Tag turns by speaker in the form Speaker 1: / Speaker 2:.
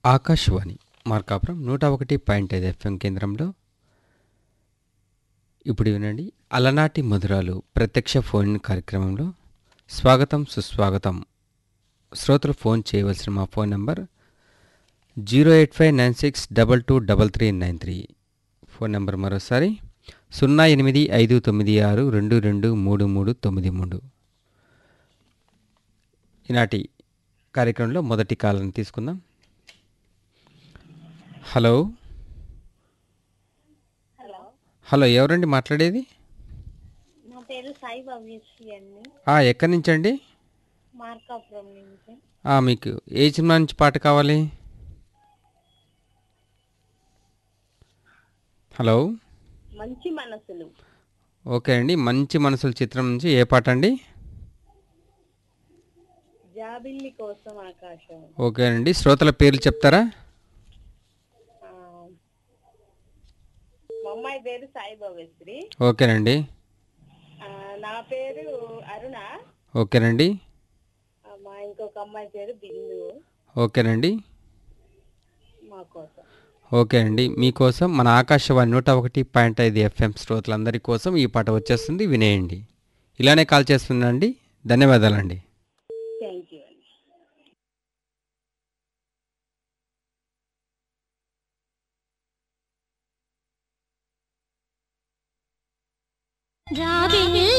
Speaker 1: ఆకాశవాణి మార్కాపురం నూట ఒకటి పాయింట్ ఐదు ఎఫ్ఎం కేంద్రంలో ఇప్పుడు వినండి అలనాటి మధురాలు ప్రత్యక్ష ఫోన్ ఇన్ కార్యక్రమంలో స్వాగతం సుస్వాగతం శ్రోతలు ఫోన్ చేయవలసిన మా phone number zero eight five nine six double two double three nine three phone number మరోసారి సున్నా ఎనిమిది ఐదు తొమ్మిది ఆరు రెండు రెండు మూడు మూడు తొమ్మిది మూడు ఈనాటి కార్యక్రమంలో మొదటి కాలను తీసుకుందాం హలో
Speaker 2: హలో
Speaker 1: హలో ఎవరండి మాట్లాడేది
Speaker 2: నా పేరు సాయి భవ్యశ్రీ అండి
Speaker 1: ఆ, ఎక్కడి నుంచి అండి
Speaker 2: మార్కాపురం నుంచి
Speaker 1: ఆ, మీకు ఏ సినిమా నుంచి పాట కావాలి హలో
Speaker 2: మంచి మనసులు
Speaker 1: ఓకే అండి మంచి మనసుల చిత్రం నుంచి ఏ పాట అండి
Speaker 2: జాబిల్లి కోసం ఆకాశం
Speaker 1: ఓకే అండి శ్రోతల పేర్లు చెప్తారా
Speaker 2: ఆ, మా అమ్మాయి పేరు సాయి భవ్యశ్రీ
Speaker 1: ఓకేనండి
Speaker 2: ఆ, నా పేరు అరుణ
Speaker 1: ఓకేనండి
Speaker 2: ఆ, మా ఇంకొక అమ్మాయి పేరు బిందు
Speaker 1: ఓకేనండి
Speaker 2: మా కోసం
Speaker 1: ఓకే అండి మీకోసం మన ఆకాశవాణి నూట ఒకటి పాయింట్ ఐదు ఎఫ్ఎం శ్రోతలందరి కోసం ఈ పాట వచ్చేస్తుంది వినేయండి ఇలానే కాల్ చేస్తుందండి ధన్యవాదాలండి
Speaker 2: థ్యాంక్ యూ అండి
Speaker 3: జాబి